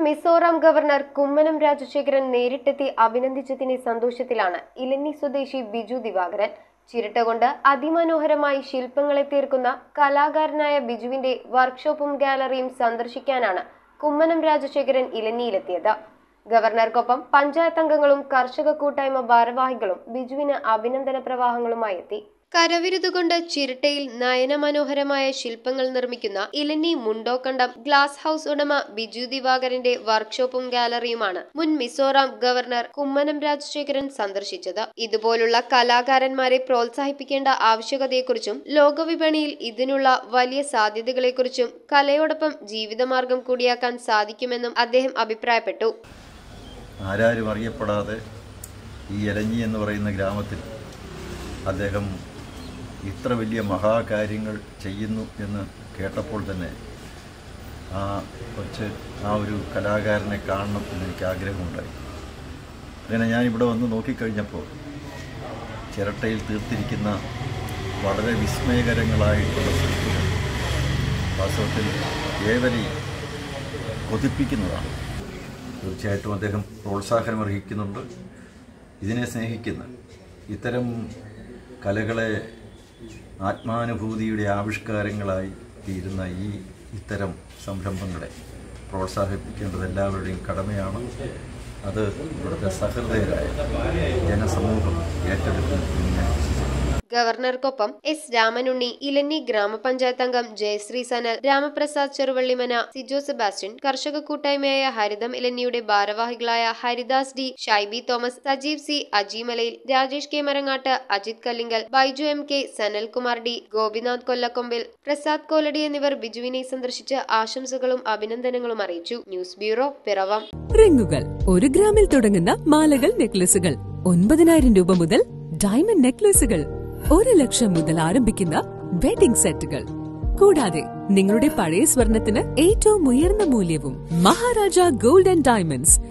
Mizoram governor Kummanam Rajasekharan നേരിട്ടെത്തി അഭിനന്ദിച്ചതിന്റെ സന്തോഷത്തിലാണ് ഇലഞ്ഞി സ്വദേശി ബിജു ദിവാകരൻ ചിരട്ട കൊണ്ട് അതിമനോഹരമായി ശില്പങ്ങളെ തീർക്കുന്ന കലാകാരനായ ബിജുവിന്റെ വർക്ക്ഷോപ്പും ഗാലറിയും സന്ദർശിക്കാനാണ് കുമ്മനം രാജശേഖരൻ ഇലഞ്ഞിയിലെത്തിയത് ഗവർണർക്കൊപ്പം പഞ്ചായത്ത് അംഗങ്ങളും കർഷക കൂട്ടായ്മ ഭാരവാഹികളും ബിജുവിന് അഭിനന്ദന പ്രവാഹങ്ങളുമായി എത്തി കരവിരുതുകൊണ്ട് ചിരട്ടയിൽ നയനമനോഹരമായ ശില്പങ്ങൾ നിർമ്മിക്കുന്ന ഇലഞ്ഞി മുണ്ടോക്കണ്ടം ഗ്ലാസ് ഹൌസ് ഉടമ ബിജു ദിവാകരന്റെ വർക്ക്ഷോപ്പും ഗാലറിയുമാണ് മുൻ മിസോറാം ഗവർണർ കുമ്മനം രാജശേഖരൻ സന്ദർശിച്ചത് ഇതുപോലുള്ള കലാകാരന്മാരെ പ്രോത്സാഹിപ്പിക്കേണ്ട ആവശ്യകതയെക്കുറിച്ചും ലോകവിപണിയിൽ ഇതിനുള്ള വലിയ സാധ്യതകളെക്കുറിച്ചും കലയോടൊപ്പം ജീവിതമാർഗം കൂടിയാക്കാൻ സാധിക്കുമെന്നും അദ്ദേഹം അഭിപ്രായപ്പെട്ടു ആരാരും അറിയപ്പെടാതെ ഈ എലഞ്ഞി എന്ന് പറയുന്ന ഗ്രാമത്തിൽ അദ്ദേഹം ഇത്ര വലിയ മഹാകാര്യങ്ങൾ ചെയ്യുന്നു എന്ന് കേട്ടപ്പോൾ തന്നെ ആ കുറച്ച് ആ ഒരു കലാകാരനെ കാണണം എന്ന് എനിക്ക് ആഗ്രഹമുണ്ടായി അങ്ങനെ ഞാനിവിടെ വന്ന് നോക്കിക്കഴിഞ്ഞപ്പോൾ ചിരട്ടയിൽ തീർത്തിരിക്കുന്ന വളരെ വിസ്മയകരങ്ങളായിട്ടുള്ള ശില്പങ്ങൾ വാസ്തവത്തിൽ ഏവരെയും കൊതിപ്പിക്കുന്നതാണ് തീർച്ചയായിട്ടും അദ്ദേഹം പ്രോത്സാഹനം അർഹിക്കുന്നുണ്ട് ഇതിനെ സ്നേഹിക്കുന്ന ഇത്തരം കലകളെ ആത്മാനുഭൂതിയുടെ ആവിഷ്കാരങ്ങളായി തീരുന്ന ഈ ഇത്തരം സംരംഭങ്ങളെ പ്രോത്സാഹിപ്പിക്കേണ്ടത് എല്ലാവരുടെയും കടമയാണ് അത് ഇവിടുത്തെ സഹൃദയരായ ജനസമൂഹം ഏറ്റെടുക്കുമെന്ന് ഞാൻ വിശ്വസിക്കുന്നു ഗവർണർക്കൊപ്പം എസ് രാമനുണ്ണി ഇലഞ്ഞി ഗ്രാമപഞ്ചായത്ത് അംഗം ജയശ്രീ സനൽ രാമപ്രസാദ് ചെറുവള്ളിമന സിജോ സെബാസ്റ്റ്യൻ കർഷക കൂട്ടായ്മയായ ഹരിതം ഇലഞ്ഞിയുടെ ഭാരവാഹികളായ Haridas D Shaibi Thomas Sajeev C അജിമലയിൽ Rajesh K Marangattu Ajith Kallingal Baiju M K Sanalkumar D Gopinath Kollakombil Prasad Koladi എന്നിവർ ബിജുവിനെ സന്ദർശിച്ച് ആശംസകളും അഭിനന്ദനങ്ങളും അറിയിച്ചു ന്യൂസ് ബ്യൂറോ പിറവം റിങ്ങുകൾ ഒരു ഗ്രാമിൽ തുടങ്ങുന്ന മാലകൾ നെക്ലസുകൾ ഒൻപതിനായിരം രൂപ മുതൽ ഡയമണ്ട് നെക്ലസുകൾ ഒരു ലക്ഷം മുതൽ ആരംഭിക്കുന്ന വെഡിംഗ് സെറ്റുകൾ കൂടാതെ നിങ്ങളുടെ പഴയ സ്വർണത്തിന് ഏറ്റവും ഉയർന്ന മൂല്യവും മഹാരാജ ഗോൾഡ് ആൻഡ് ഡയമണ്ട്സ്